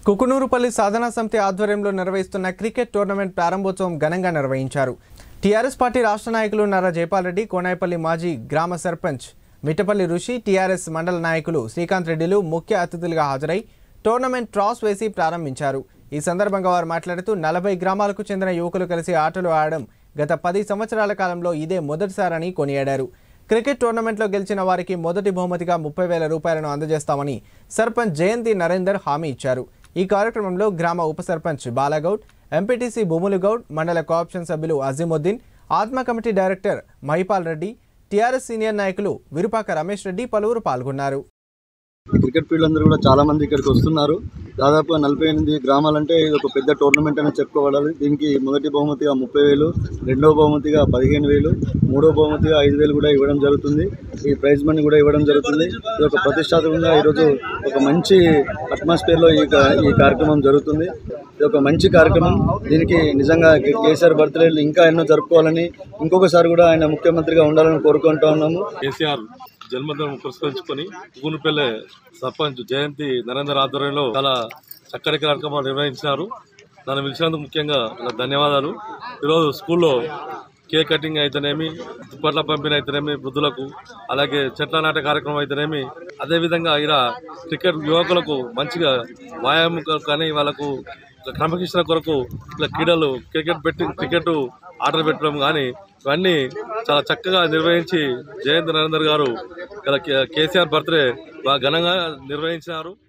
కుకునూరుపల్లి సాధనా సమితి ఆధ్వర్యంలో నిర్వహిస్తున్న క్రికెట్ టోర్నమెంట్ ప్రారంభోత్సవం ఘనంగా నిర్వహించారు టీఆర్ఎస్ పార్టీ రాష్ట్ర నాయకులు నారా జైపాల్ రెడ్డి కోనాయపల్లి మాజీ గ్రామ సర్పంచ్ మిట్టపల్లి ఋషి టీఆర్ఎస్ మండల నాయకులు శ్రీకాంత్ రెడ్డిలు ముఖ్య అతిథులుగా హాజరై టోర్నమెంట్ ట్రాస్ వేసి ప్రారంభించారు ఈ సందర్భంగా వారు మాట్లాడుతూ నలభై గ్రామాలకు చెందిన యువకులు కలిసి ఆటలు ఆడడం గత పది సంవత్సరాల కాలంలో ఇదే మొదటిసారని కొనియాడారు క్రికెట్ టోర్నమెంట్లో గెలిచిన వారికి మొదటి బహుమతిగా ముప్పై వేల రూపాయలను అందజేస్తామని సర్పంచ్ జయంతి నరేందర్ హామీ ఇచ్చారు ఈ కార్యక్రమంలో గ్రామ ఉప సర్పంచ్ బాలాగౌడ్ ఎంపీటీసీ భూములు గౌడ్ మండల కోఆప్షన్ సభ్యులు Azeemuddin Atma committee director Mahipal Reddy TRS senior నాయకులు విరుపాక రమేష్ రెడ్డి పలువురు పాల్గొన్నారు క్రికెట్ ఫీల్డ్ అందరూ కూడా చాలా మంది ఇక్కడికి వస్తున్నారు దాదాపు నలభై ఎనిమిది గ్రామాలంటే ఇది ఒక పెద్ద టోర్నమెంట్ అని చెప్పుకోవాలి దీనికి మొదటి బహుమతిగా ముప్పై వేలు రెండవ బహుమతిగా పదిహేను వేలు మూడో బహుమతిగా ఐదు వేలు కూడా ఇవ్వడం జరుగుతుంది ఈ ప్రైజ్ మనీ కూడా ఇవ్వడం జరుగుతుంది ఇది ఒక ప్రతిష్టాత్మకంగా ఈరోజు ఒక మంచి అట్మాస్ఫియర్లో ఈ కా- ఈ కార్యక్రమం జరుగుతుంది ఇది ఒక మంచి కార్యక్రమం దీనికి నిజంగా కే- కేసీఆర్ బర్త్డే ఇంకా ఎన్నో జరుపుకోవాలని ఇంకొకసారి కూడా ఆయన ముఖ్యమంత్రిగా ఉండాలని కోరుకుంటా ఉన్నాము కేసీఆర్ జన్మదినం పురస్కరించుకొని గునుపల్లె సర్పంచ్ జయంతి నరేందర్ ఆధ్వర్యంలో చాలా చక్కటి కార్యక్రమాలు నిర్వహించినారు నన్ను పిలిచినందుకు ముఖ్యంగా నా ధన్యవాదాలు ఈరోజు స్కూల్లో కేక్ కటింగ్ అయితేనేమి దుప్పట్ల పంపిణీ అయితేనేమి వృద్ధులకు అలాగే చెట్ల నాటే కార్యక్రమం అయితేనేమి అదేవిధంగా ఇలా క్రికెట్ యువకులకు మంచిగా వ్యాయామం కానీ వాళ్ళకు క్రమశిక్షణ కొరకు ఇట్లా క్రీడలు క్రికెట్ పెట్టి క్రికెట్ ఆటలు పెట్టడం కానీ ఇవన్నీ చాలా చక్కగా నిర్వహించి జయంత్ నరేందర్ గారు ఇలా కే- కేసీఆర్ బర్త్డే బాగా ఘనంగా నిర్వహించినారు